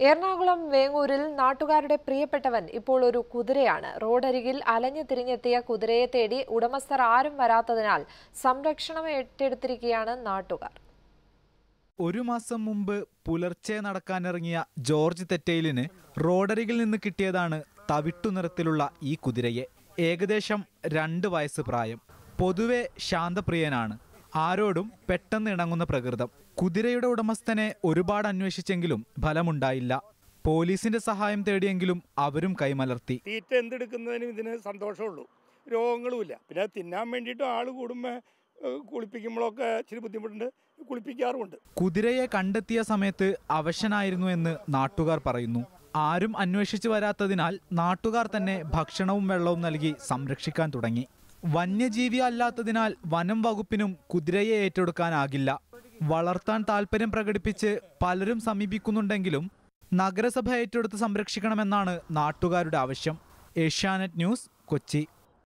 എറണാകുളം വേങ്ങൂരിൽ നാട്ടുകാരുടെ പ്രിയപ്പെട്ടവൻ ഇപ്പോൾ ഒരു കുതിരയാണ് റോഡരികിൽ അലഞ്ഞു തിരിഞ്ഞെത്തിയ കുതിരയെ തേടി ഉടമസ്ഥർ ആരും വരാത്തതിനാൽ സംരക്ഷണം ഏറ്റെടുത്തിരിക്കുകയാണ് നാട്ടുകാർ ഒരു മാസം മുമ്പ് പുലർച്ചെ നടക്കാനിറങ്ങിയ ജോർജ് തെറ്റയിലിന് റോഡരികിൽ നിന്ന് കിട്ടിയതാണ് തവിട്ടു നിറത്തിലുള്ള ഈ കുതിരയെ ഏകദേശം രണ്ട് വയസ്സ് പ്രായം പൊതുവെ ശാന്തപ്രിയനാണ് ആരോടും പെട്ടെന്ന് ഇണങ്ങുന്ന പ്രകൃതം കുതിരയുടെ ഉടമസ്ഥനെ ഒരുപാട് അന്വേഷിച്ചെങ്കിലും ഫലമുണ്ടായില്ല പോലീസിന്റെ സഹായം തേടിയെങ്കിലും അവരും കൈമലർത്തി തീറ്റ എന്തെടുക്കുന്നതിനും ഇതിന് സന്തോഷമുള്ളൂ രോഗങ്ങളുമില്ല പിന്നെ അത് തിന്നാൻ വേണ്ടിയിട്ട് ആൾ കൂടുമ്പോൾ കുളിപ്പിക്കുമ്പോഴൊക്കെ ഇച്ചിരി ബുദ്ധിമുട്ടുണ്ട് കുളിപ്പിക്കാറുമുണ്ട് കുതിരയെ കണ്ടെത്തിയ സമയത്ത് അവശനായിരുന്നു എന്ന് നാട്ടുകാർ പറയുന്നു ആരും അന്വേഷിച്ചു വരാത്തതിനാൽ നാട്ടുകാർ തന്നെ ഭക്ഷണവും വെള്ളവും നൽകി സംരക്ഷിക്കാൻ തുടങ്ങി വന്യജീവി അല്ലാത്തതിനാൽ വനം വകുപ്പിനും കുതിരയെ ഏറ്റെടുക്കാനാകില്ല വളർത്താൻ താല്പര്യം പ്രകടിപ്പിച്ച് പലരും സമീപിക്കുന്നുണ്ടെങ്കിലും നഗരസഭ ഏറ്റെടുത്ത് സംരക്ഷിക്കണമെന്നാണ് നാട്ടുകാരുടെ ആവശ്യം ഏഷ്യാനെറ്റ് ന്യൂസ് കൊച്ചി